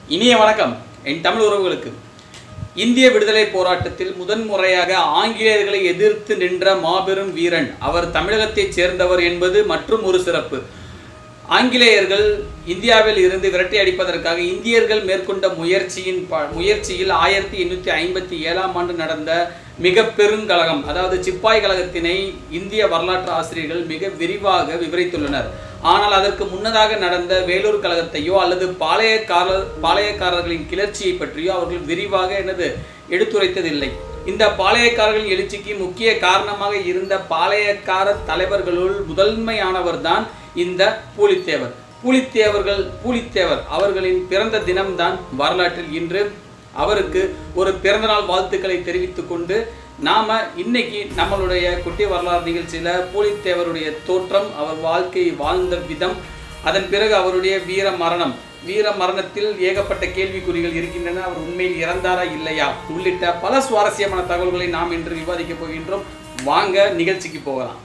இனிய வணக்கம் என் தமிழ் உறவுகளுக்கு இந்திய விடுதலை போராட்டத்தில் முதன்முறையாக ஆங்கிலேயர்களை எதிர்த்து நின்ற மாபெரும் வீரன் அவர் தமிழகத்தைச் சேர்ந்தவர் என்பது மற்றும் ஒரு சிறப்பு ஆங்கிலேயர்கள் இந்தியாவில் இருந்து விரட்டி அடிப்பதற்காக இந்தியர்கள் மேற்கொண்ட முயற்சியின் ப- முயற்சியில் ஆயிரத்தி எண்ணூற்றி ஐம்பத்தி ஏழாம் ஆண்டு நடந்த மிக பெருங்கழகம் அதாவது சிப்பாய் கழகத்தினை இந்திய வரலாற்று ஆசிரியர்கள் மிக விரிவாக விவரித்துள்ளனர் ஆனால் அதற்கு முன்னதாக நடந்த வேலூர் கழகத்தையோ அல்லது பாளையக்காரர் பாளையக்காரர்களின் கிளர்ச்சியை பற்றியோ அவர்கள் விரிவாக என்னது எடுத்துரைத்ததில்லை இந்த பாளையக்காரர்களின் எழுச்சிக்கு முக்கிய காரணமாக இருந்த பாளையக்கார தலைவர்களுள் முதன்மையானவர் தான் இந்த பூலித்தேவர் பூலித்தேவர்கள் பூலித்தேவர் அவர்களின் பிறந்த தினம்தான் வரலாற்றில் இன்று அவருக்கு ஒரு பிறந்தநாள் வாழ்த்துக்களை தெரிவித்துக் கொண்டு நாம இன்னைக்கு நம்மளுடைய குட்டி வரலாறு நிகழ்ச்சியில பூலித்தேவருடைய தோற்றம் அவர் வாழ்க்கை வாழ்ந்த விதம் அதன் பிறகு அவருடைய வீர மரணம் வீர மரணத்தில் ஏகப்பட்ட கேள்விக்குறிகள் இருக்கின்றன அவர் உண்மையில் இறந்தாரா இல்லையா உள்ளிட்ட பல சுவாரஸ்யமான தகவல்களை நாம் இன்று விவாதிக்க போகின்றோம் வாங்க நிகழ்ச்சிக்கு போகலாம்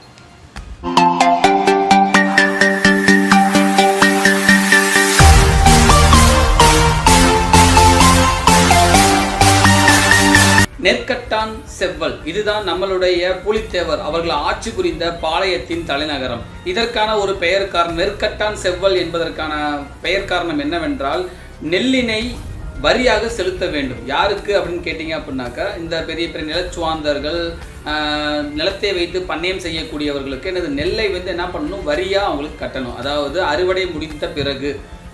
நெற்கட்டான் செவ்வல் இதுதான் நம்மளுடைய புலித்தேவர் அவர்கள் ஆட்சி புரிந்த பாளையத்தின் தலைநகரம் இதற்கான ஒரு பெயர் காரணம் நெற்கட்டான் செவ்வல் என்பதற்கான பெயர் காரணம் என்னவென்றால் நெல்லினை வரியாக செலுத்த வேண்டும் யாருக்கு அப்படின்னு கேட்டிங்க அப்படின்னாக்கா இந்த பெரிய பெரிய நிலச்சுவாந்தர்கள் ஆஹ், நிலத்தை வைத்து பண்ணையம் செய்யக்கூடியவர்களுக்கு எனது நெல்லை வந்து என்ன பண்ணணும் வரியாக அவங்களுக்கு கட்டணும் அதாவது அறுவடை முடித்த பிறகு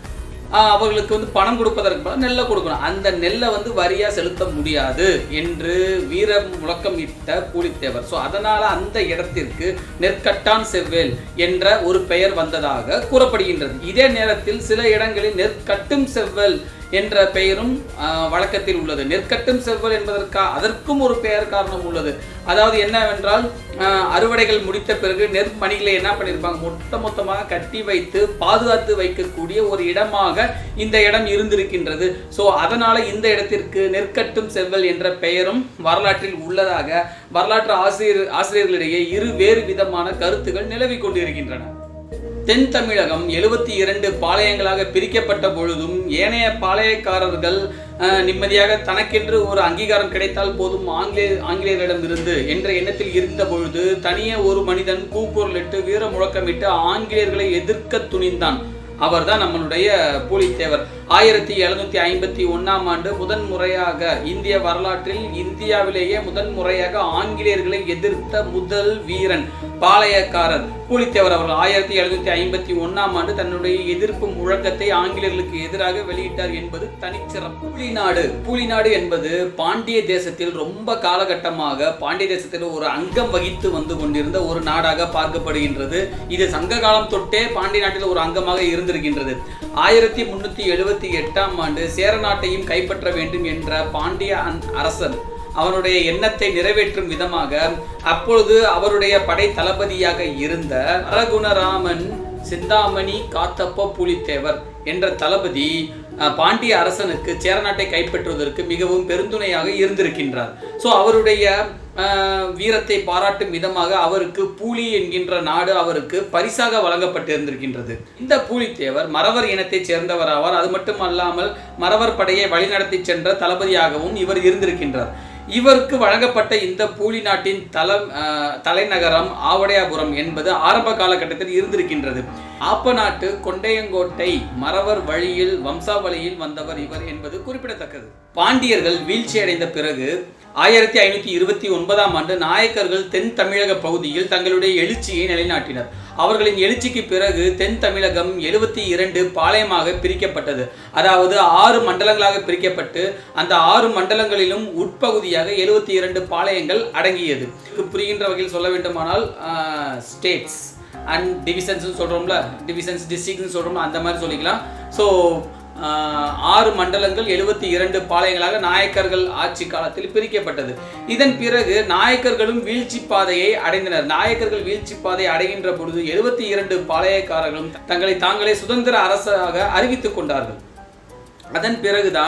ஆஹ் அவர்களுக்கு வந்து பணம் கொடுப்பதற்கு பதிலா நெல்லை கொடுக்கணும் அந்த நெல்லை வந்து வரியா செலுத்த முடியாது என்று வீர முழக்கம் இட்ட பூலித்தேவர் ஸோ அதனால அந்த இடத்திற்கு நெற்கட்டான் செவ்வேல் என்ற ஒரு பெயர் வந்ததாக கூறப்படுகின்றது இதே நேரத்தில் சில இடங்களில் நெற்கட்டும் செவ்வல் என்ற பெயரும் ஆஹ், வழக்கத்தில் உள்ளது நெற்கட்டும் செவ்வல் என்பதற்கா அதற்கும் ஒரு பெயர் காரணம் உள்ளது அதாவது என்னவென்றால் ஆஹ், அறுவடைகள் முடித்த பிறகு நெற்பணிகளை என்ன பண்ணியிருப்பாங்க மொத்த மொத்தமாக கட்டி வைத்து பாதுகாத்து வைக்கக்கூடிய ஒரு இடமாக இந்த இடம் இருந்திருக்கின்றது ஸோ அதனால இந்த இடத்திற்கு நெற்கட்டும் செவ்வல் என்ற பெயரும் வரலாற்றில் உள்ளதாக வரலாற்று ஆசிரியர் ஆசிரியர்களிடையே இரு வேறு விதமான கருத்துகள் நிலவிக் கொண்டிருக்கின்றன தென் தமிழகம் எழுபத்தி இரண்டு பாளையங்களாக பிரிக்கப்பட்ட பொழுதும் ஏனைய பாளையக்காரர்கள் அஹ், நிம்மதியாக தனக்கென்று ஒரு அங்கீகாரம் கிடைத்தால் போதும் ஆங்கிலே ஆங்கிலேயரிடம் இருந்து என்ற எண்ணத்தில் இருந்த பொழுது தனியே ஒரு மனிதன் கூக்குரலிட்டு வீர முழக்கமிட்டு ஆங்கிலேயர்களை எதிர்க்க துணிந்தான் அவர்தான் நம்மளுடைய பூலித்தேவர் ஆயிரத்தி எழுநூத்தி ஐம்பத்தி ஒன்னாம் ஆண்டு முதன் முறையாக இந்திய வரலாற்றில் இந்தியாவிலேயே முதன் முறையாக ஆங்கிலேயர்களை எதிர்த்த முதல் வீரன் பாளையக்காரர் பூலித்தேவர் அவர்கள் ஆயிரத்தி எழுநூத்தி ஐம்பத்தி ஒன்னாம் ஆண்டு தன்னுடைய எதிர்ப்பு முழக்கத்தை ஆங்கிலேயர்களுக்கு எதிராக வெளியிட்டார் என்பது தனிச்சிறப்பு பூலிநாடு பூலிநாடு என்பது பாண்டிய தேசத்தில் ரொம்ப காலகட்டமாக பாண்டிய தேசத்தில் ஒரு அங்கம் வகித்து வந்து கொண்டிருந்த ஒரு நாடாக பார்க்கப்படுகின்றது இது சங்க காலம் தொட்டே பாண்டிய நாட்டில் ஒரு அங்கமாக இருந்திருக்கின்றது ஆயிரத்தி முன்னூத்தி எழுபத்தி எட்டாம் ஆண்டு சேர நாட்டையும் கைப்பற்ற வேண்டும் என்ற பாண்டிய அன்- அரசர் அவனுடைய எண்ணத்தை நிறைவேற்றும் விதமாக அப்பொழுது அவருடைய படை தளபதியாக இருந்த அரகுணராமன் சிந்தாமணி காத்தப்ப புலித்தேவர் என்ற தளபதி அஹ், பாண்டிய அரசனுக்கு சேர நாட்டை கைப்பற்றுவதற்கு மிகவும் பெருந்துணையாக இருந்திருக்கின்றார் ஸோ அவருடைய அஹ், வீரத்தை பாராட்டும் விதமாக அவருக்கு பூலி என்கின்ற நாடு அவருக்கு பரிசாக வழங்கப்பட்டிருந்திருக்கின்றது இந்த பூலித்தேவர் மறவர் இனத்தைச் சேர்ந்தவர் ஆவார் அது மட்டும் அல்லாமல் மறவர் படையை வழிநடத்தி சென்ற தளபதியாகவும் இவர் இருந்திருக்கின்றார் இவருக்கு வழங்கப்பட்ட இந்த பூலி நாட்டின் தல அஹ், தலைநகரம் ஆவடையாபுரம் என்பது ஆரம்ப காலகட்டத்தில் இருந்திருக்கின்றது ஆப்ப நாட்டு கொண்டையங்கோட்டை மறவர் வழியில் வம்சாவளியில் வந்தவர் இவர் என்பது குறிப்பிடத்தக்கது பாண்டியர்கள் வீழ்ச்சி அடைந்த பிறகு ஆயிரத்தி ஐநூத்தி இருபத்தி ஒன்பதாம் ஆண்டு நாயக்கர்கள் தென் தமிழக பகுதியில் தங்களுடைய எழுச்சியை நிலைநாட்டினர் அவர்களின் எழுச்சிக்கு பிறகு தென் தமிழகம் எழுபத்தி இரண்டு பாளையமாக பிரிக்கப்பட்டது அதாவது ஆறு மண்டலங்களாக பிரிக்கப்பட்டு அந்த ஆறு மண்டலங்களிலும் உட்பகுதியாக எழுபத்தி இரண்டு பாளையங்கள் அடங்கியது இதுக்கு புரிகின்ற வகையில் சொல்ல வேண்டுமானால் ஸ்டேட்ஸ் அண்ட் டிவிஷன்ஸ் சொல்றோம்ல டிவிஷன்ஸ் டிஸ்ட்ரிக்ட்னு சொல்றோம்ல அந்த மாதிரி சொல்லிக்கலாம் ஸோ ஆறு மண்டலங்கள் எழுபத்தி இரண்டு பாளையங்களாக நாயக்கர்கள் ஆட்சி காலத்தில் பிரிக்கப்பட்டது இதன் பிறகு நாயக்கர்களும் வீழ்ச்சி பாதையை அடைந்தனர் நாயக்கர்கள் வீழ்ச்சி பாதை அடைகின்ற பொழுது எழுபத்தி இரண்டு பாளையக்காரர்களும் தங்களை தாங்களே சுதந்திர அரசாக அறிவித்துக் கொண்டார்கள் அதன் பிறகுதான்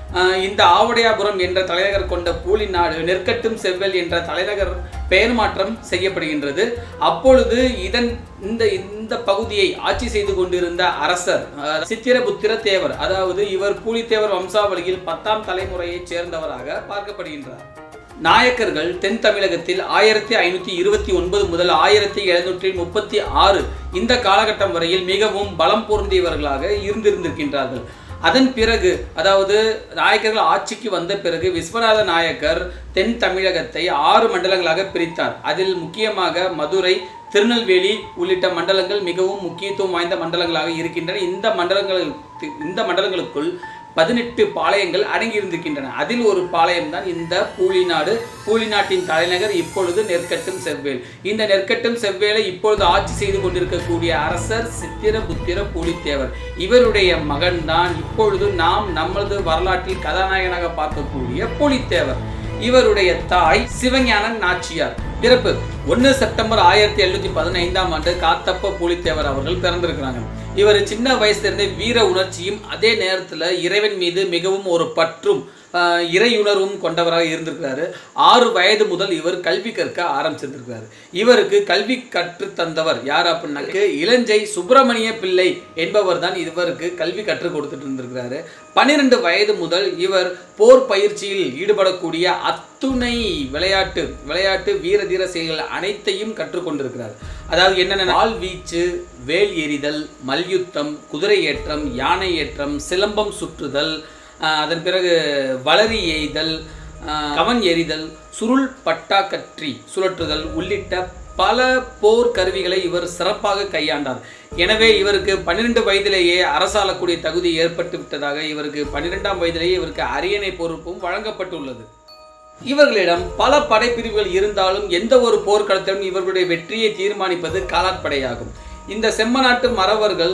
ஆஹ் இந்த ஆவுடையாபுரம் என்ற தலைநகர் கொண்ட பூலிநாடு நெற்கட்டும் செவ்வல் என்ற தலைநகர் பெயர் மாற்றம் செய்யப்படுகின்றது அப்பொழுது இதன் இந்த இந்த பகுதியை ஆட்சி செய்து கொண்டிருந்த அரசர் ஆஹ் சித்திரபுத்திர தேவர் அதாவது இவர் பூலித்தேவர் வம்சாவளியில் பத்தாம் தலைமுறையைச் சேர்ந்தவராக பார்க்கப்படுகின்றார் நாயக்கர்கள் தென் தமிழகத்தில் ஆயிரத்தி ஐநூற்றி இருபத்தி ஒன்பது முதல் ஆயிரத்தி எழுநூற்றி முப்பத்தி ஆறு இந்த காலகட்டம் வரையில் மிகவும் பலம் பொருந்தியவர்களாக இருந்திருந்திருக்கின்றார்கள் அதன் பிறகு அதாவது நாயக்கர்கள் ஆட்சிக்கு வந்த பிறகு விஸ்வநாத நாயக்கர் தென் தமிழகத்தை ஆறு மண்டலங்களாக பிரித்தார் அதில் முக்கியமாக மதுரை திருநெல்வேலி உள்ளிட்ட மண்டலங்கள் மிகவும் முக்கியத்துவம் வாய்ந்த மண்டலங்களாக இருக்கின்றன இந்த மண்டலங்களுக்கு இந்த மண்டலங்களுக்குள் பதினெட்டு பாளையங்கள் அடங்கியிருந்திருக்கின்றன அதில் ஒரு பாளையம் தான் இந்த பூலிநாடு பூலிநாட்டின் தலைநகர் இப்பொழுது நெற்கட்டும் செவ்வேல் இந்த நெற்கட்டும் செவ்வேலை இப்பொழுது ஆட்சி செய்து கொண்டிருக்கக்கூடிய அரசர் சித்திரபுத்திர பூலித்தேவர் இவருடைய மகன் தான் இப்பொழுது நாம் நமது வரலாற்றில் கதாநாயகனாக பார்க்கக்கூடிய பூலித்தேவர் இவருடைய தாய் சிவஞான நாச்சியார் பிறப்பு ஒன்று செப்டம்பர் ஆயிரத்தி எழுநூத்தி பதினைந்தாம் ஆண்டு காத்தப்ப பூலித்தேவர் அவர்கள் பிறந்திருக்கிறாங்க இவர் சின்ன வயசுல இருந்தே வீர உணர்ச்சியும் அதே நேரத்துல இறைவன் மீது மிகவும் ஒரு பற்றும் ஆஹ், இறையுணர்வும் கொண்டவராக இருந்திருக்கிறாரு ஆறு வயது முதல் இவர் கல்வி கற்க ஆரம்பிச்சிருந்திருக்கிறாரு இவருக்கு கல்வி கற்றுத் தந்தவர் யார் அப்படின்னாக்கு இளஞ்சை சுப்பிரமணிய பிள்ளை என்பவர் தான் இவருக்கு கல்வி கற்றுக் கொடுத்துட்டு இருந்திருக்கிறாரு பன்னிரண்டு வயது முதல் இவர் போர் பயிற்சியில் ஈடுபடக்கூடிய அத்துணை விளையாட்டு விளையாட்டு வீர தீர செயல்கள் அனைத்தையும் கற்றுக்கொண்டிருக்கிறார் அதாவது என்னென்ன ஆள் வீச்சு வேல் எறிதல் மல்யுத்தம் குதிரை ஏற்றம் யானை ஏற்றம் சிலம்பம் சுற்றுதல் ஆஹ் அதன் பிறகு வளரி எய்தல் ஆஹ் கவன் எறிதல் சுருள் பட்டாக்கற்றி சுழற்றுதல் உள்ளிட்ட பல போர் கருவிகளை இவர் சிறப்பாக கையாண்டார் எனவே இவருக்கு பன்னிரெண்டு வயதிலேயே அரசாளக்கூடிய தகுதி ஏற்பட்டு விட்டதாக இவருக்கு பன்னிரெண்டாம் வயதிலேயே இவருக்கு அரியணை பொறுப்பும் வழங்கப்பட்டுள்ளது இவர்களிடம் பல படைப்பிரிவுகள் இருந்தாலும் எந்த ஒரு போர்க்களத்திலும் இவர்களுடைய வெற்றியை தீர்மானிப்பது காலாட்படையாகும் இந்த செம்மநாட்டு மறவர்கள்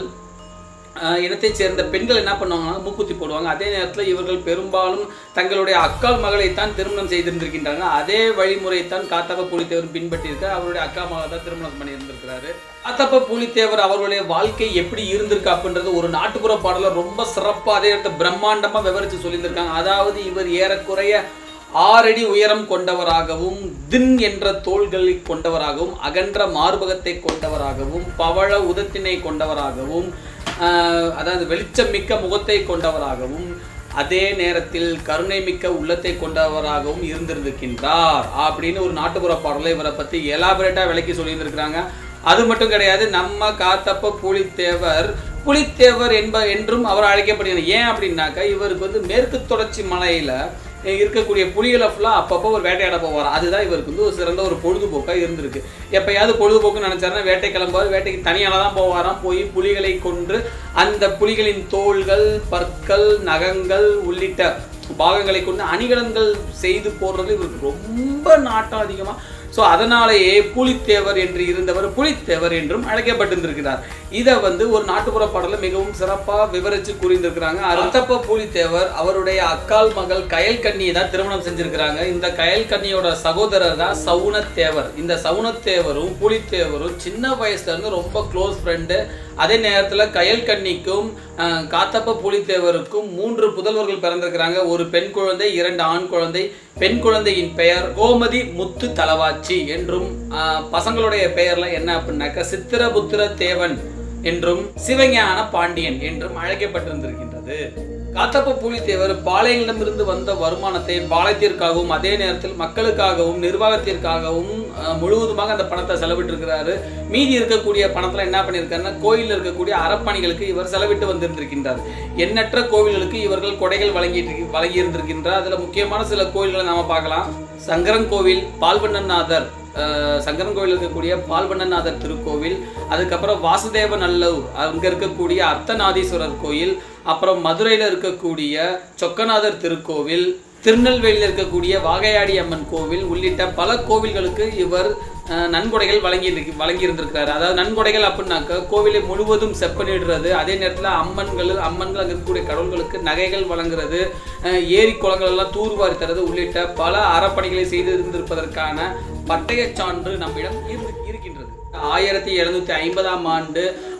ஆஹ், இனத்தைச் சேர்ந்த பெண்கள் என்ன பண்ணுவாங்கன்னா மூக்குத்தி போடுவாங்க அதே நேரத்தில் இவர்கள் பெரும்பாலும் தங்களுடைய அக்கால் மகளைத்தான் திருமணம் செய்திருந்திருக்கின்றாங்க அதே வழிமுறையைத்தான் காத்தப்ப பூலித்தேவர் பின்பற்றியிருக்கார் அவருடைய அக்கா மகளை தான் திருமணம் பண்ணியிருந்திருக்கிறாரு காத்தப்ப பூலித்தேவர் அவர்களுடைய வாழ்க்கை எப்படி இருந்திருக்கு அப்படின்றது ஒரு நாட்டுப்புற பாடல ரொம்ப சிறப்பாக அதே இடத்துல பிரம்மாண்டமா விவரிச்சு சொல்லியிருந்திருக்காங்க அதாவது இவர் ஏறக்குறைய ஆறடி உயரம் கொண்டவராகவும் தின் என்ற தோள்களை கொண்டவராகவும் அகன்ற மார்பகத்தை கொண்டவராகவும் பவழ உதத்தினை கொண்டவராகவும் ஆஹ், அதாவது வெளிச்சம் மிக்க முகத்தை கொண்டவராகவும் அதே நேரத்தில் கருணை மிக்க உள்ளத்தை கொண்டவராகவும் இருந்திருக்கின்றார் அப்படின்னு ஒரு நாட்டுப்புற பாடலை இவரை பத்தி எலாபரேட்டா விளக்கி சொல்லியிருந்திருக்கிறாங்க அது மட்டும் கிடையாது நம்ம காத்தப்ப புலித்தேவர் புலித்தேவர் என்ப என்றும் அவர் அழைக்கப்படுகிறார் ஏன் அப்படின்னாக்கா இவருக்கு வந்து மேற்கு தொடர்ச்சி மலையில இருக்கக்கூடிய புலிகளை ஃபுல்லாக அப்பப்போ ஒரு வேட்டையாட போவார் அதுதான் இவருக்கு வந்து ஒரு சிறந்த ஒரு பொழுதுபோக்காக இருந்திருக்கு எப்பயாவது பொழுதுபோக்குன்னு நினச்சாருன்னா வேட்டை கிளம்புவார் வேட்டைக்கு தனியால தான் போவாராம் போய் புலிகளை கொன்று அந்த புலிகளின் தோள்கள் பற்கள் நகங்கள் உள்ளிட்ட பாகங்களை கொண்டு அணிகலன்கள் செய்து போடுறது இவருக்கு ரொம்ப நாட்டம் அதிகமாக ஸோ அதனாலேயே புலித்தேவர் என்று இருந்தவர் புலித்தேவர் என்றும் அழைக்கப்பட்டிருந்திருக்கிறார் இதை வந்து ஒரு நாட்டுப்புற பாடல மிகவும் சிறப்பாக விவரிச்சு கூறியிருந்திருக்கிறாங்க அர்த்தப்ப புலித்தேவர் அவருடைய அக்கால் மகள் கயல் கண்ணியை தான் திருமணம் செஞ்சிருக்கிறாங்க இந்த கயல் கண்ணியோட சகோதரர் தான் சவுனத்தேவர் இந்த சவுனத்தேவரும் புலித்தேவரும் சின்ன வயசுல இருந்து ரொம்ப க்ளோஸ் ஃப்ரெண்டு அதே நேரத்தில் கயல் கன்னிக்கும் அஹ், காத்தப்ப புலித்தேவருக்கும் மூன்று புதல்வர்கள் பிறந்திருக்கிறாங்க ஒரு பெண் குழந்தை இரண்டு ஆண் குழந்தை பெண் குழந்தையின் பெயர் கோமதி முத்து தலவாச்சி என்றும் அஹ், பசங்களுடைய பெயர்ல என்ன அப்படின்னாக்க சித்திரபுத்திர தேவன் என்றும் சிவஞான பாண்டியன் என்றும் அழைக்கப்பட்டிருந்திருக்கின்றது காத்தப்ப பூலித்தேவர் பாளையங்களிடமிருந்து வந்த வருமானத்தை பாளையத்திற்காகவும் அதே நேரத்தில் மக்களுக்காகவும் நிர்வாகத்திற்காகவும் அஹ், முழுவதுமாக அந்த பணத்தை செலவிட்டிருக்கிறாரு மீதி இருக்கக்கூடிய பணத்துல என்ன பண்ணியிருக்காருன்னா கோயிலில் இருக்கக்கூடிய அறப்பணிகளுக்கு இவர் செலவிட்டு வந்திருந்திருக்கின்றார் எண்ணற்ற கோவில்களுக்கு இவர்கள் கொடைகள் வழங்கிட்டு வழங்கி இருந்திருக்கின்றார் அதுல முக்கியமான சில கோயில்களை நாம பார்க்கலாம் சங்கரன் கோவில் பால்வண்ணநாதர் அஹ், சங்கரன் கோவில் இருக்கக்கூடிய பால்வண்ணநாதர் திருக்கோவில் அதுக்கப்புறம் வாசுதேவ நல்லூர் அங்க இருக்கக்கூடிய அர்த்தநாதீஸ்வரர் கோயில் அப்புறம் மதுரையில் இருக்கக்கூடிய சொக்கநாதர் திருக்கோவில் திருநெல்வேலியில் இருக்கக்கூடிய வாகையாடி அம்மன் கோவில் உள்ளிட்ட பல கோவில்களுக்கு இவர் அஹ், நன்கொடைகள் வழங்கி வழங்கி இருந்திருக்கிறாரு அதாவது நன்கொடைகள் அப்படின்னாக்க கோவிலை முழுவதும் செப்பனிடுறது அதே நேரத்தில் அம்மன்கள் அம்மன்கள் அங்கே இருக்கக்கூடிய கடவுள்களுக்கு நகைகள் வழங்குறது அஹ், ஏரி குளங்கள் எல்லாம் தூர்வாரி தரது உள்ளிட்ட பல அறப்பணிகளை செய்து இருந்திருப்பதற்கான பட்டயச் சான்று நம்மிடம் இருந்து இருக்கின்றது ஆயிரத்தி எழுநூத்தி ஐம்பதாம் ஆண்டு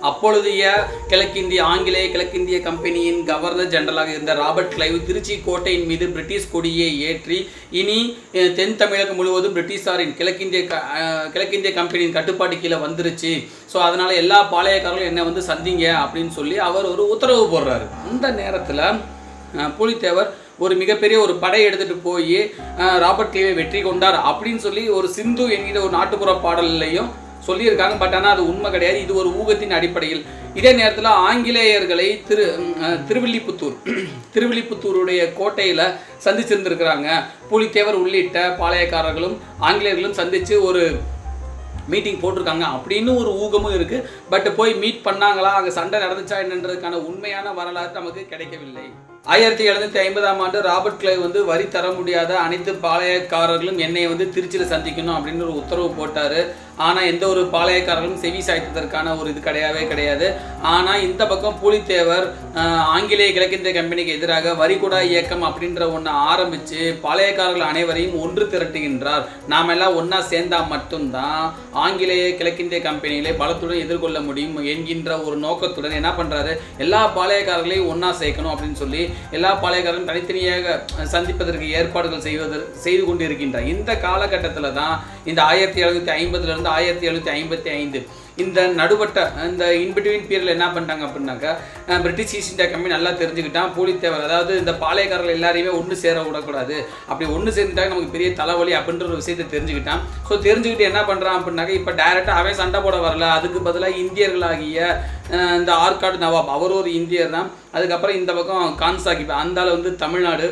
அப்பொழுதைய கிழக்கிந்திய ஆங்கிலேய கிழக்கிந்திய கம்பெனியின் கவர்னர் ஜெனரலாக இருந்த ராபர்ட் கிளைவ் திருச்சி கோட்டையின் மீது பிரிட்டிஷ் கொடியை ஏற்றி இனி அஹ், தென் தமிழகம் முழுவதும் பிரிட்டிஷாரின் கிழக்கிந்திய க- அஹ், கிழக்கிந்திய கம்பெனியின் கட்டுப்பாட்டு கீழே வந்துருச்சு ஸோ அதனால எல்லா பாளையக்காரர்களும் என்னை வந்து சந்திங்க அப்படின்னு சொல்லி அவர் ஒரு உத்தரவு போடுறாரு அந்த நேரத்தில் புலித்தேவர் ஒரு மிகப்பெரிய ஒரு படை எடுத்துட்டு போய் அஹ், ராபர்ட் கிளைவை வெற்றி கொண்டார் அப்படின்னு சொல்லி ஒரு சிந்து என்கிற ஒரு நாட்டுப்புற பாடல்லையும் சொல்லியிருக்காங்க பட் ஆனால் அது உண்மை கிடையாது இது ஒரு ஊகத்தின் அடிப்படையில் இதே நேரத்தில் ஆங்கிலேயர்களை திரு ம், அஹ், திருவில்லிபுத்தூர் திருவில்லிபுத்தூருடைய கோட்டையில் சந்திச்சிருந்திருக்கிறாங்க புலித்தேவர் உள்ளிட்ட பாளையக்காரர்களும் ஆங்கிலேயர்களும் சந்தித்து ஒரு மீட்டிங் போட்டிருக்காங்க அப்படின்னு ஒரு ஊகமும் இருக்கு பட் போய் மீட் பண்ணாங்களா அங்கே சண்டை நடந்துச்சா என்னன்றதுக்கான உண்மையான வரலாறு நமக்கு கிடைக்கவில்லை ஆயிரத்தி எழுநூத்தி ஐம்பதாம் ஆண்டு ராபர்ட் கிளைவ் வந்து வரி தர முடியாத அனைத்து பாளையக்காரர்களும் என்னை வந்து திருச்சியில் சந்திக்கணும் அப்படின்னு ஒரு உத்தரவு போட்டாரு ஆனால் எந்த ஒரு பாளையக்காரர்களும் செவி சாய்த்ததற்கான ஒரு இது கிடையவே கிடையாது ஆனால் இந்த பக்கம் பூலித்தேவர் ஆஹ், ஆங்கிலேய கிழக்கிந்திய கம்பெனிக்கு எதிராக வரிகுடா இயக்கம் அப்படின்ற ஒன்று ஆரம்பித்து பாளையக்காரர்கள் அனைவரையும் ஒன்று திரட்டுகின்றார் நாம் எல்லாம் ஒன்றா சேர்ந்தா மட்டும்தான் ஆங்கிலேய கிழக்கிந்திய கம்பெனிகளை பலத்துடன் எதிர்கொள்ள முடியும் என்கின்ற ஒரு நோக்கத்துடன் என்ன பண்ணுறாரு எல்லா பாளையக்காரர்களையும் ஒன்றா சேர்க்கணும் அப்படின்னு சொல்லி எல்லா பாளையக்காரரும் தனித்தனியாக சந்திப்பதற்கு ஏற்பாடுகள் செய்வதற்கு செய்து கொண்டிருக்கின்றார் இந்த காலகட்டத்தில் தான் இந்த ஆயிரத்தி எழுநூத்தி ஐம்பதுல இருந்து ஆயிரத்தி எழுநூத்தி ஐம்பத்தி ஐந்து இந்த நடுவட்ட இந்த இன்பிட்வீன் பீரியட்ல என்ன பண்ணிட்டாங்க அப்படின்னாக்கா ah, British East India company நல்லா தெரிஞ்சுக்கிட்டான் பூலித்தேவர் அதாவது இந்த பாளையக்காரர்கள் எல்லாரையுமே ஒன்று சேர விடக்கூடாது அப்படி ஒன்று சேர்ந்துட்டாங்க நமக்கு பெரிய தலைவலி அப்படின்ற ஒரு விஷயத்தை தெரிஞ்சுக்கிட்டான் ஸோ தெரிஞ்சுக்கிட்டு என்ன பண்ணுறான் அப்படின்னாக்கா இப்போ டைரெக்டாக அவன் சண்டை போட வரல அதுக்கு பதிலாக இந்தியர்களாகிய அஹ், இந்த ஆற்காடு நவாப் அவர் ஒரு இந்தியர் தான் அதுக்கப்புறம் இந்த பக்கம் கான்சாகிப் அந்த ஆள் வந்து தமிழ்நாடு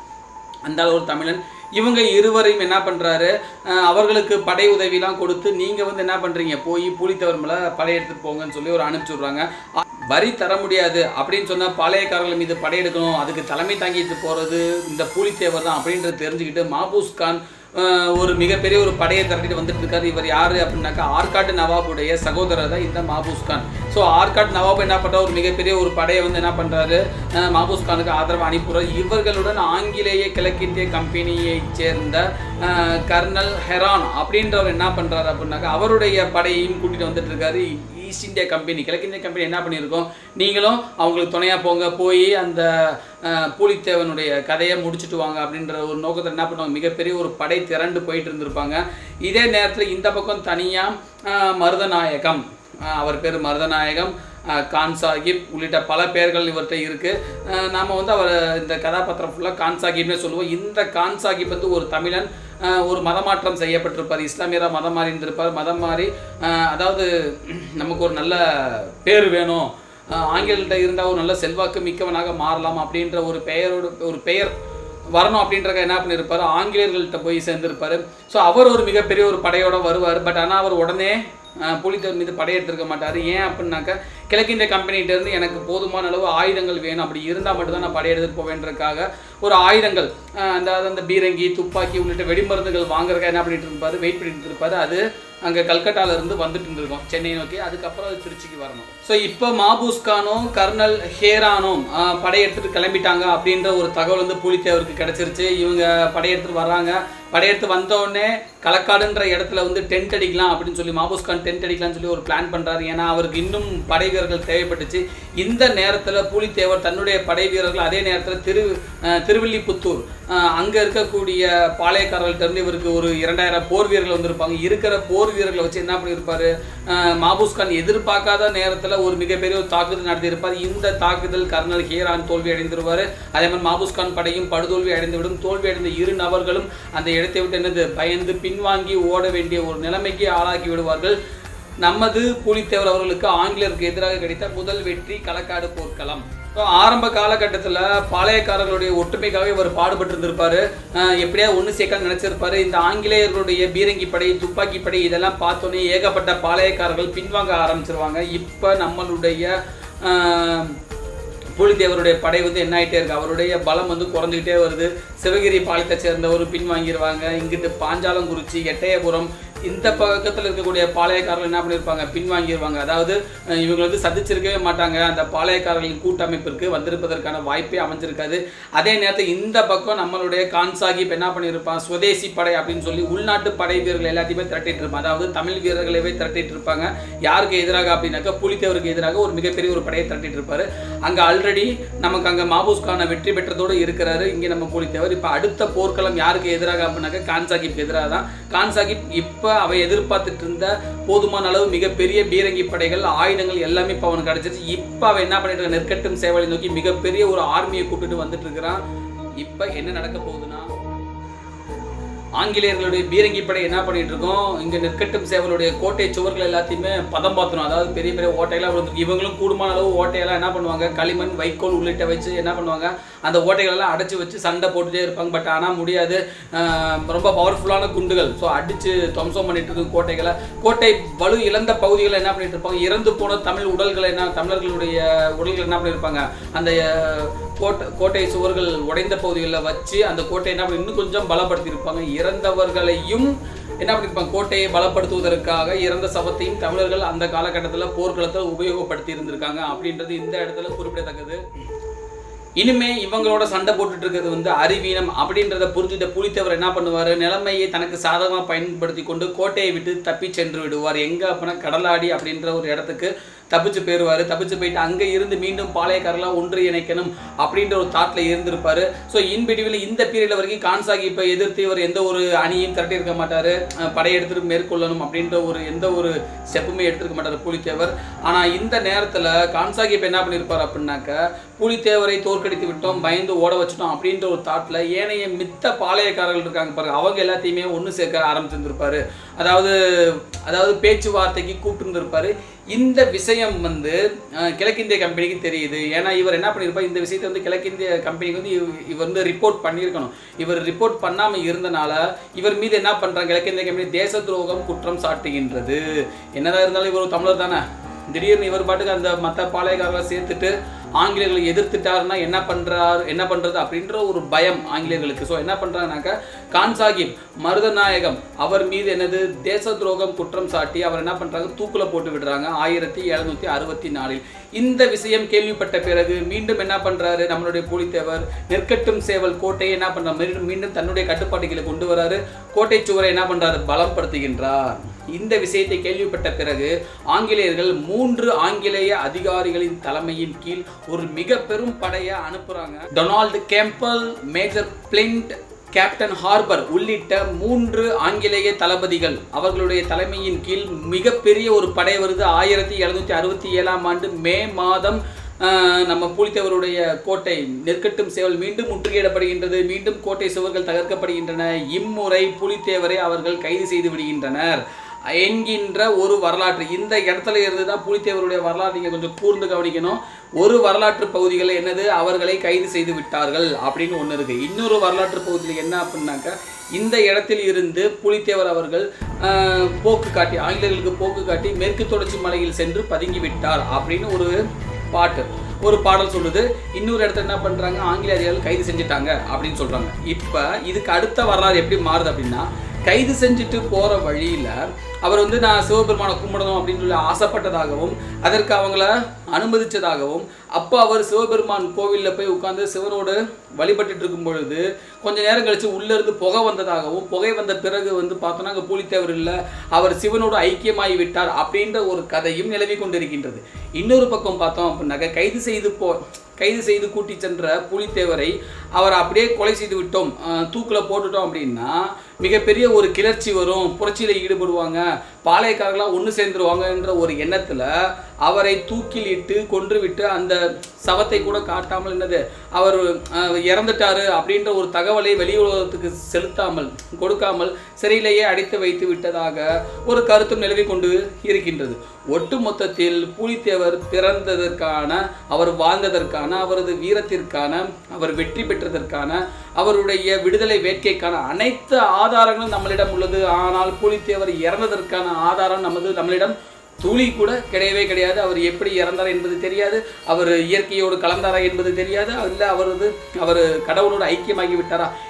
அந்த ஆள் ஒரு தமிழன் இவங்க இருவரையும் என்ன பண்ணுறாரு அவர்களுக்கு படை உதவிலாம் கொடுத்து நீங்கள் வந்து என்ன பண்ணுறீங்க போய் பூலித்தவர் மேலே படை எடுத்துட்டு போங்கன்னு சொல்லி ஒரு அனுப்பிச்சி விட்றாங்க அ- வரி தர முடியாது அப்படின்னு சொன்னால் பாளையக்காரர்கள் மீது படையெடுக்கணும் அதுக்கு தலைமை தாங்கிட்டு போகிறது இந்த பூலித்தேவர் தான் அப்படின்றது தெரிஞ்சுக்கிட்டு மாபூஸ் கான் அஹ், ஒரு மிகப்பெரிய ஒரு படையை திரட்டிட்டு வந்துட்டு இருக்காரு இவர் யாரு அப்படின்னாக்கா ஆற்காட்டு நவாபுடைய சகோதரர் தான் இந்த மாபூஸ் கான் ஸோ ஆற்காட்டு நவாப் என்ன பண்ற ஒரு மிகப்பெரிய ஒரு படையை வந்து என்ன பண்றாரு அஹ், மாபூஸ் கானுக்கு ஆதரவு அனுப்புறாரு இவர்களுடன் ஆங்கிலேய கிழக்கிந்திய கம்பெனியைச் சேர்ந்த அஹ், கர்னல் ஹெரான் அப்படின்றவர் என்ன பண்றாரு அப்படின்னாக்கா அவருடைய படையையும் கூட்டிட்டு வந்துட்டு இருக்காரு ஈஸ்ட் இந்தியா கம்பெனி கிழக்கிந்திய கம்பெனி என்ன பண்ணியிருக்கோம் நீங்களும் அவங்களுக்கு துணையாக போங்க போய் அந்த அஹ், பூலித்தேவனுடைய கதையை முடிச்சுட்டு வாங்க அப்படின்ற ஒரு நோக்கத்தில் என்ன பண்ணுவாங்க மிகப்பெரிய ஒரு படை திரண்டு போயிட்டு இருந்திருப்பாங்க இதே நேரத்தில் இந்த பக்கம் தனியாக மருதநாயகம் அஹ், அவர் பேர் மருதநாயகம் அஹ், கான் சாஹிப் உள்ளிட்ட பல பெயர்கள் இவர்கிட்ட இருக்குது நாம் வந்து அவர் இந்த கதாபாத்திரம் ஃபுல்லாக கான் சாஹிப்னே சொல்லுவோம் இந்த கான் சாஹிப் வந்து ஒரு தமிழன் அஹ், ஒரு மதமாற்றம் செய்யப்பட்டிருப்பார் இஸ்லாமியராக மதம் மாறி இருந்திருப்பார் மதம் மாறி அஹ், அதாவது நமக்கு ஒரு நல்ல பேர் வேணும் அஹ், ஆங்கிலர்கிட்ட இருந்தால் ஒரு நல்ல செல்வாக்கு மிக்கவனாக மாறலாம் அப்படின்ற ஒரு பெயரோடு ஒரு பெயர் வரணும் அப்படின்றக்க என்ன பண்ணியிருப்பாரு ஆங்கிலேயர்கள்ட்ட போய் சேர்ந்திருப்பாரு ஸோ அவர் ஒரு மிகப்பெரிய ஒரு படையோட வருவார் பட் ஆனால் அவர் உடனே அஹ், புலித்தேவர் மீது படையெடுத்திருக்க மாட்டார் ஏன் அப்படின்னாக்கா கிழக்கிந்திய கம்பெனிகிட்ட இருந்து எனக்கு போதுமான அளவு ஆயுதங்கள் வேணும் அப்படி இருந்தால் மட்டும்தான் நான் படையெடுத்துட்டு போவேன்றதுக்காக ஒரு ஆயுதங்கள் அஹ், அந்த அந்த பீரங்கி துப்பாக்கி உள்ளிட்ட வெடிமருந்துகள் வாங்குறதுக்காக என்ன பண்ணிட்டு இருப்பாரு வெயிட் பண்ணிட்டு இருப்பாரு அது அங்கே கல்கட்டால இருந்து வந்துட்டு இருந்திருக்கும் சென்னை நோக்கி அதுக்கப்புறம் அது திருச்சிக்கு வரணும் ஸோ இப்போ மாபூஸ் கானும் கர்னல் ஹேரானும் ஆஹ், படையெடுத்துட்டு கிளம்பிட்டாங்க அப்படின்ற ஒரு தகவல் வந்து புலித்தேவருக்கு கிடைச்சிருச்சு இவங்க படையெடுத்துட்டு வர்றாங்க படையெடுத்து வந்த உடனே களக்காடுன்ற இடத்துல வந்து டென்ட் அடிக்கலாம் அப்படின்னு சொல்லி மாபூஸ் கான் டென்ட் அடிக்கலாம்னு சொல்லி ஒரு பிளான் பண்றாரு ஏன்னா அவருக்கு இன்னும் படை வீரர்கள் தேவைப்பட்டுச்சு இந்த நேரத்தில் புலித்தேவர் தன்னுடைய படை வீரர்கள் அதே நேரத்தில் திரு ஆஹ், திருவில்லிபுத்தூர் ஆஹ், அங்க இருக்கக்கூடிய பாளையக்காரர்கள்ட்ட இருந்து இவருக்கு ஒரு இரண்டாயிரம் போர் வீரர்கள் வந்திருப்பாங்க இருக்கிற போர் வீரர்களை வச்சு என்ன பண்ணியிருப்பாரு ஆஹ், மாபூஸ் கான் எதிர்பார்க்காத நேரத்தில் ஒரு மிகப்பெரிய ஒரு தாக்குதல் நடத்தியிருப்பார் இந்த தாக்குதல் கர்னல் ஹீரான் தோல்வி அடைந்திருவார் அதே மாதிரி மாபூஸ் கான் படையும் படுதோல்வி அடைந்துவிடும் தோல்வி அடைந்த இரு நபர்களும் அந்த இடத்தை விட்டு என்னது பயந்து பின்வாங்கி ஓட வேண்டிய ஒரு நிலைமைக்கு ஆளாக்கி விடுவார்கள் நமது புலித்தேவர் அவர்களுக்கு ஆங்கிலேயருக்கு எதிராக கிடைத்த முதல் வெற்றி களக்காடு போர்க்களம் ஸோ ஆரம்ப காலகட்டத்தில் பாளையக்காரர்களுடைய ஒற்றுமைக்காக இவர் பாடுபட்டு இருந்திருப்பாரு அஹ் எப்படியாவது ஒன்று சேர்க்க நினைச்சிருப்பாரு இந்த ஆங்கிலேயர்களுடைய பீரங்கி படை துப்பாக்கி படை இதெல்லாம் பார்த்தோன்னே ஏகப்பட்ட பாளையக்காரர்கள் பின்வாங்க ஆரம்பிச்சிருவாங்க இப்போ நம்மளுடைய அஹ், புலித்தேவருடைய படை வந்து என்ன ஆயிட்டே இருக்கு அவருடைய பலம் வந்து குறைஞ்சிக்கிட்டே வருது சிவகிரி பாளையத்தை சேர்ந்தவர் பின்வாங்கிடுவாங்க இங்கிட்டு பாஞ்சாலங்குறிச்சி எட்டயபுரம் இந்த பக்கத்தில் இருக்கக்கூடிய பாளையக்காரர்கள் என்ன பண்ணியிருப்பாங்க பின்வாங்கிடுவாங்க அதாவது அஹ், இவங்க வந்து சந்திச்சிருக்கவே மாட்டாங்க அந்த பாளையக்காரர்களின் கூட்டமைப்பிற்கு வந்திருப்பதற்கான வாய்ப்பே அமைஞ்சிருக்காது அதே நேரத்தில் இந்த பக்கம் நம்மளுடைய கான் சாஹிப் என்ன பண்ணியிருப்பான் சுதேசி படை அப்படின்னு சொல்லி உள்நாட்டு படை வீரர்கள் எல்லாத்தையுமே திரட்டிட்டு இருப்பாங்க அதாவது தமிழ் வீரர்களைவே திரட்டிட்டு இருப்பாங்க யாருக்கு எதிராக அப்படின்னாக்கா புலித்தேவருக்கு எதிராக ஒரு மிகப்பெரிய ஒரு படையை திரட்டிட்டு இருப்பாரு அங்க ஆல்ரெடி நமக்கு அங்க மாபூஸ் கான வெற்றி பெற்றதோடு இருக்கிறாரு இங்க நம்ம புலித்தேவர் இப்ப அடுத்த போர்க்களம் யாருக்கு எதிராக அப்படின்னாக்கா கான் சாஹிப் எதிராக தான் கான் சாஹிப் இப்ப அவ எதிர்பார்த்துட்டு இருந்த போதுமான அளவு மிகப்பெரிய பீரங்கி படைகள் ஆயுதங்கள் எல்லாமே இப்ப அவனுக்கு கிடைச்சிருச்சு இப்ப அவன் என்ன பண்ணிட்டு இருக்கான் நெற்கட்டும் சேவலை நோக்கி மிகப்பெரிய ஒரு ஆர்மியை கூப்பிட்டு வந்துட்டு இருக்கிறான் இப்ப என்ன நடக்க போகுதுன்னா ஆங்கிலேயர்களுடைய பீரங்கி படை என்ன பண்ணிட்டு இருக்கோம் இங்க நெற்கட்டும் சேவலுடைய கோட்டை சுவர்கள் எல்லாத்தையுமே பதம் பார்த்தணும் அதாவது பெரிய பெரிய ஓட்டையெல்லாம் விழுந்து இவங்களும் கூடுமான அளவு ஓட்டையெல்லாம் என்ன பண்ணுவாங்க களிமண் வைக்கோல் உள்ளிட்ட வச்சு என்ன பண்ணுவாங்க அந்த ஓட்டைகள் எல்லாம் அடைச்சு வச்சு சண்டை போட்டுட்டே இருப்பாங்க பட் ஆனால் முடியாது ஆஹ் ரொம்ப பவர்ஃபுல்லான குண்டுகள் ஸோ அடிச்சு துவம்சம் பண்ணிட்டு இருக்கும் கோட்டைகளை கோட்டை வலு இழந்த பகுதிகளை என்ன பண்ணிட்டு இருப்பாங்க இறந்து போன தமிழ் உடல்களை என்ன தமிழர்களுடைய உடல்கள் என்ன பண்ணியிருப்பாங்க அந்த அஹ், கோட்டை கோட்டை சுவர்கள் உடைந்த பகுதிகளில் வச்சு அந்த கோட்டை என்ன பண்ணி இன்னும் கொஞ்சம் பலப்படுத்தி இருப்பாங்க இறந்தவர்களையும் என்ன பண்ணியிருப்பாங்க கோட்டையை பலப்படுத்துவதற்காக இறந்த சவத்தையும் தமிழர்கள் அந்த காலகட்டத்தில் போர்க்களத்தில் உபயோகப்படுத்தி இருந்திருக்காங்க அப்படின்றது இந்த இடத்துல குறிப்பிடத்தக்கது இனிமே இவங்களோட சண்டை போட்டுட்டு இருக்கிறது வந்து அறிவீனம் அப்படின்றத புரிஞ்சுட்ட புலித்தேவர் என்ன பண்ணுவார் நிலைமையை தனக்கு சாதகமாக பயன்படுத்தி கொண்டு கோட்டையை விட்டு தப்பி சென்று விடுவார் எங்கே அப்படின்னா கடலாடி அப்படின்ற ஒரு இடத்துக்கு தப்பிச்சு போயிடுவார் தப்பிச்சு போயிட்டு அங்கே இருந்து மீண்டும் பாளையக்காரெல்லாம் ஒன்று இணைக்கணும் அப்படின்ற ஒரு தாட்டில் இருந்திருப்பாரு ஸோ இன்பிடிவில் இந்த பீரியட் வரைக்கும் கான்சாகி இப்போ எதிர்த்து இவர் எந்த ஒரு அணியும் திரட்டியிருக்க மாட்டார் படையெடுத்துட்டு மேற்கொள்ளணும் அப்படின்ற ஒரு எந்த ஒரு ஸ்டெப்புமே எடுத்திருக்க மாட்டார் புலித்தேவர் ஆனால் இந்த நேரத்தில் கான்சாகி இப்போ என்ன பண்ணியிருப்பார் அப்படின்னாக்க புலித்தேவரை தோற்கடித்து விட்டோம் பயந்து ஓட வச்சுட்டோம் அப்படின்ற ஒரு தாட்டில் ஏனைய மித்த பாளையக்காரர்கள் இருக்காங்க பாருங்க அவங்க எல்லாத்தையுமே ஒன்று சேர்க்க ஆரம்பிச்சிருந்திருப்பாரு அதாவது அதாவது பேச்சுவார்த்தைக்கு கூப்பிட்டு இருந்திருப்பாரு இந்த விஷயம் வந்து அஹ், கிழக்கிந்திய கம்பெனிக்கு தெரியுது ஏன்னா இவர் என்ன பண்ணியிருப்பார் இந்த விஷயத்தை வந்து கிழக்கிந்திய கம்பெனிக்கு வந்து இவ- இவர் வந்து ரிப்போர்ட் பண்ணியிருக்கணும் இவர் ரிப்போர்ட் பண்ணாமல் இருந்தனால இவர் மீது என்ன பண்ணுறாங்க கிழக்கிந்திய கம்பெனி தேச துரோகம் குற்றம் சாட்டுகின்றது என்னதான் இருந்தாலும் இவர் ஒரு தமிழர் தானே திடீர்னு இவர் பாட்டுக்கு அந்த மற்ற பாளையக்காரர்களை சேர்த்துட்டு ஆங்கிலேயர்களை எதிர்த்துட்டாருன்னா என்ன பண்றார் என்ன பண்றது அப்படின்ற ஒரு பயம் ஆங்கிலேயர்களுக்கு ஸோ என்ன பண்றாங்கனாக்கா கான் சாஹிப் மருதநாயகம் அவர் மீது என்னது தேச துரோகம் குற்றம் சாட்டி அவர் என்ன பண்றாங்க தூக்குல போட்டு விடுறாங்க ஆயிரத்தி எழுநூத்தி அறுபத்தி நாலில் இந்த விஷயம் கேள்விப்பட்ட பிறகு மீண்டும் என்ன பண்றாரு நம்மளுடைய புலித்தேவர் நெற்கட்டும் சேவல் கோட்டையை என்ன பண்றாரு மீண்டும் மீண்டும் தன்னுடைய கட்டுப்பாட்டுகளை கொண்டு வராரு கோட்டை சுவரை என்ன பண்றாரு பலப்படுத்துகின்றார் இந்த விஷயத்தை கேள்விப்பட்ட பிறகு ஆங்கிலேயர்கள் மூன்று ஆங்கிலேய அதிகாரிகளின் தலைமையின் கீழ் ஒரு மிக பெரும் படையை அனுப்புறாங்க Donald Campbell Major Flint Captain Harper உள்ளிட்ட மூன்று ஆங்கிலேய தளபதிகள் அவர்களுடைய தலைமையின் கீழ் மிகப்பெரிய ஒரு படை வருது ஆயிரத்தி எழுநூத்தி அறுபத்தி ஏழாம் ஆண்டு மே மாதம் ஆஹ், நம்ம புலித்தேவருடைய கோட்டை நெற்கட்டும் சேவல் மீண்டும் முற்றுகையிடப்படுகின்றது மீண்டும் கோட்டை சுவர்கள் தகர்க்கப்படுகின்றன இம்முறை புலித்தேவரை அவர்கள் கைது செய்து விடுகின்றனர் என்கின்ற ஒரு வரலாற்று இந்த இடத்துல இருந்து தான் புலித்தேவருடைய வரலாறு நீங்கள் கொஞ்சம் கூர்ந்து கவனிக்கணும் ஒரு வரலாற்று பகுதிகளில் என்னது அவர்களை கைது செய்து விட்டார்கள் அப்படின்னு ஒன்று இருக்கு இன்னொரு வரலாற்று பகுதியில் என்ன அப்படின்னாக்கா இந்த இடத்தில் இருந்து புலித்தேவர் அவர்கள் ஆஹ், போக்கு காட்டி ஆங்கிலேயர்களுக்கு போக்கு காட்டி மேற்கு தொடர்ச்சி மலையில் சென்று பதுங்கி விட்டார் அப்படின்னு ஒரு பாட்டு ஒரு பாடல் சொல்லுது இன்னொரு இடத்துல என்ன பண்றாங்க ஆங்கில அதிகாரிகள் கைது செஞ்சுட்டாங்க அப்படின்னு சொல்றாங்க இப்ப இதுக்கு அடுத்த வரலாறு எப்படி மாறுது அப்படின்னா கைது செஞ்சுட்டு போற வழியில அவர் வந்து நான் சிவபெருமானை கும்பிடணும் அப்படின்னு சொல்லி ஆசைப்பட்டதாகவும் அதற்கு அவங்கள அனுமதிச்சதாகவும் அப்போ அவர் சிவபெருமான் கோவிலில் போய் உட்கார்ந்து சிவனோடு வழிபட்டுட்டு இருக்கும் பொழுது கொஞ்ச நேரம் கழிச்சு உள்ள இருந்து புகை வந்ததாகவும் புகை வந்த பிறகு வந்து பார்த்தோன்னா அங்கே பூலித்தேவர் இல்லை அவர் சிவனோடு ஐக்கியமாகி விட்டார் அப்படின்ற ஒரு கதையும் நிலவி கொண்டிருக்கின்றது இன்னொரு பக்கம் பார்த்தோம் அப்படின்னாக்க கைது செய்து போ கைது செய்து கூட்டி சென்ற புலித்தேவரை அவர் அப்படியே கொலை செய்து விட்டோம் தூக்கில் போட்டுட்டோம் அப்படின்னா மிகப்பெரிய ஒரு கிளர்ச்சி வரும் புரட்சியில் ஈடுபடுவாங்க பாளையக்காரர்களாம் ஒன்று சேர்ந்துருவாங்கன்ற ஒரு எண்ணத்தில் அவரை தூக்கிலிட்டு கொன்றுவிட்டு அந்த சவத்தை கூட காட்டாமல் என்னது அவர் அஹ், இறந்துட்டாரு அப்படின்ற ஒரு தகவலை வெளி உலகத்துக்கு செலுத்தாமல் கொடுக்காமல் சிறையிலேயே அடைத்து வைத்து விட்டதாக ஒரு கருத்தும் நிலவி கொண்டு இருக்கின்றது ஒட்டு மொத்தத்தில் புலித்தேவர் பிறந்ததற்கான அவர் வாழ்ந்ததற்கான அவரது வீரத்திற்கான அவர் வெற்றி பெற்றதற்கான அவருடைய விடுதலை வேட்கைக்கான அனைத்து ஆதாரங்களும் நம்மளிடம் உள்ளது ஆனால் புலித்தேவர் இறந்ததற்கான ஆதாரம் நமது நம்மளிடம் துளி கூட கிடையவே கிடையாது அவர் எப்படி இறந்தார் என்பது தெரியாது அவர் இயற்கையோடு கலந்தாரா என்பது தெரியாது இல்லை அவரது அவர் கடவுளோடு ஐக்கியமாகி விட்டாரா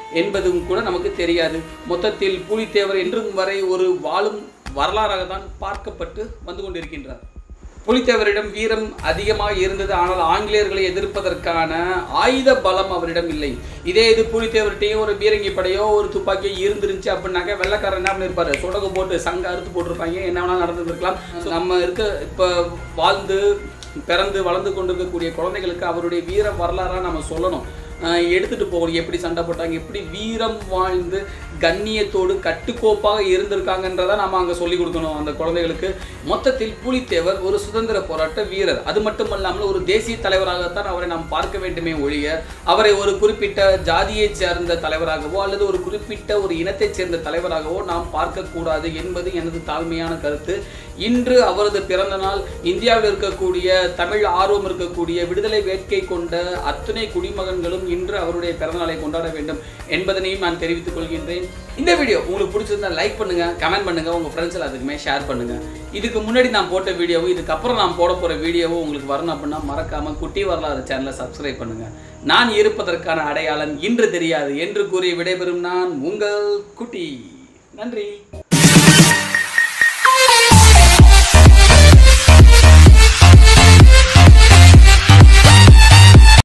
என்பதும் கூட நமக்கு தெரியாது மொத்தத்தில் புலித்தேவர் என்றும் வரை ஒரு வாழும் வரலாறாக தான் பார்க்கப்பட்டு வந்து கொண்டிருக்கின்றார் புலித்தேவரிடம் வீரம் அதிகமாக இருந்தது ஆனால் ஆங்கிலேயர்களை எதிர்ப்பதற்கான ஆயுத பலம் அவரிடம் இல்லை இதே இது புலித்தேவர்கிட்டையும் ஒரு பீரங்கி படையோ ஒரு துப்பாக்கியோ இருந்துருந்துச்சு அப்படின்னாக்க வெள்ளக்காரர் என்ன பண்ணிருப்பாரு சுடகு போட்டு சங்க அறுத்து போட்டிருப்பாங்க என்ன வேணா நடந்திருக்கலாம் நம்ம இருக்க இப்போ வாழ்ந்து பிறந்து வளர்ந்து கொண்டிருக்கக்கூடிய குழந்தைகளுக்கு அவருடைய வீர வரலாறாக நம்ம சொல்லணும் ஆஹ் எடுத்துட்டு போகணும் எப்படி சண்டை போட்டாங்க எப்படி வீரம் வாழ்ந்து கண்ணியத்தோடு கட்டுக்கோப்பாக இருந்திருக்காங்கன்றதை நம்ம அங்கே சொல்லி கொடுக்கணும் அந்த குழந்தைகளுக்கு மொத்தத்தில் புலித்தேவர் ஒரு சுதந்திர போராட்ட வீரர் அது மட்டும் இல்லாமல் ஒரு தேசிய தலைவராகத்தான் அவரை நாம் பார்க்க வேண்டுமே ஒழிய அவரை ஒரு குறிப்பிட்ட ஜாதியைச் சேர்ந்த தலைவராகவோ அல்லது ஒரு குறிப்பிட்ட ஒரு இனத்தைச் சேர்ந்த தலைவராகவோ நாம் பார்க்கக்கூடாது என்பது எனது தாழ்மையான கருத்து இன்று அவரது பிறந்த நாள் இந்தியாவில் இருக்கக்கூடிய தமிழ் ஆர்வம் இருக்கக்கூடிய விடுதலை வேட்கை கொண்ட அத்தனை குடிமகன்களும் இன்று அவருடைய பிறந்தநாளை கொண்டாட வேண்டும் என்பதனையும் நான் தெரிவித்துக் கொள்கின்றேன் இந்த வீடியோ உங்களுக்கு பிடிச்சிருந்தா லைக் பண்ணுங்க கமெண்ட் பண்ணுங்க உங்க ஃப்ரெண்ட்ஸ் எல்லாத்துக்குமே ஷேர் பண்ணுங்க இதுக்கு முன்னாடி நான் போட்ட வீடியோவும் இதுக்கப்புறம் நான் போட போற வீடியோவும் உங்களுக்கு வரணும் அப்படின்னா மறக்காம குட்டி வரலாறு சேனலை சப்ஸ்கிரைப் பண்ணுங்க நான் இருப்பதற்கான அடையாளம் இன்று தெரியாது என்று கூறி விடைபெறும் நான் உங்கள் குட்டி நன்றி